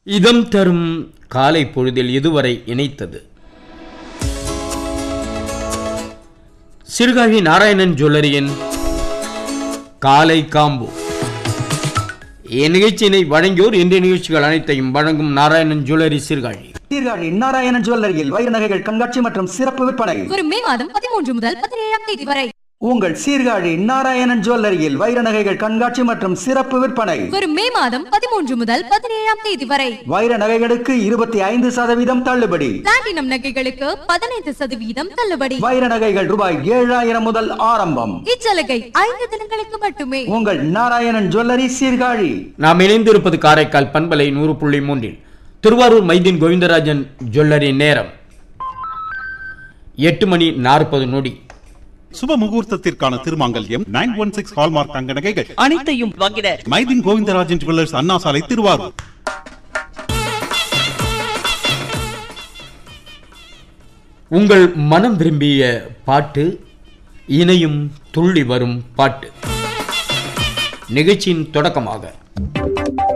இதம் தரும் காலை பொழுதில் இதுவரை இணைத்தது சிறுகாழி நாராயணன் ஜுவல்லரியின் காலை காம்பு இந்நிகழ்ச்சியினை வழங்கியோர் இன்றைய நிகழ்ச்சிகள் அனைத்தையும் வழங்கும் நாராயணன் ஜுவல்லரி சிறுகாழி சீர்காழி நாராயணன் ஜுவல்லரியில் வைர நகைகள் கண்காட்சி மற்றும் சிறப்பு விற்பனை வரும் மே மாதம் பதிமூன்று முதல் பதினேழாம் தேதி வரை உங்கள் சீர்காழி நாராயணன் ஜுவல்லரியில் வைர நகைகள் கண்காட்சி மற்றும் சிறப்பு விற்பனை வரும் மே மாதம் பதிமூன்று முதல் பதினேழாம் தேதி வரை வைர நகைகளுக்கு இருபத்தி ஐந்து சதவீதம் தள்ளுபடி பிளாட்டினம் நகைகளுக்கு பதினைந்து சதவீதம் தள்ளுபடி வைர நகைகள் ரூபாய் ஏழாயிரம் முதல் ஆரம்பம் இச்சலுகை ஐந்து தினங்களுக்கு மட்டுமே உங்கள் நாராயணன் ஜுவல்லரி சீர்காழி நாம் இணைந்திருப்பது காரைக்கால் பண்பலை நூறு புள்ளி மூன்றில் திருவாரூர் மைதீன் கோவிந்தராஜன் ஜுவல்லரி நேரம் எட்டு மணி நாற்பது நொடி சுப முகூர்த்தத்திற்கான திருமாங்கல்யம் நைன் ஒன் சிக்ஸ் ஹால்மார்க் தங்க நகைகள் அனைத்தையும் வாங்கிட மைதின் கோவிந்தராஜன் ஜுவல்லர்ஸ் அண்ணா சாலை திருவாரூர் உங்கள் மனம் விரும்பிய பாட்டு இணையும் துள்ளி வரும் பாட்டு நிகழ்ச்சியின் தொடக்கமாக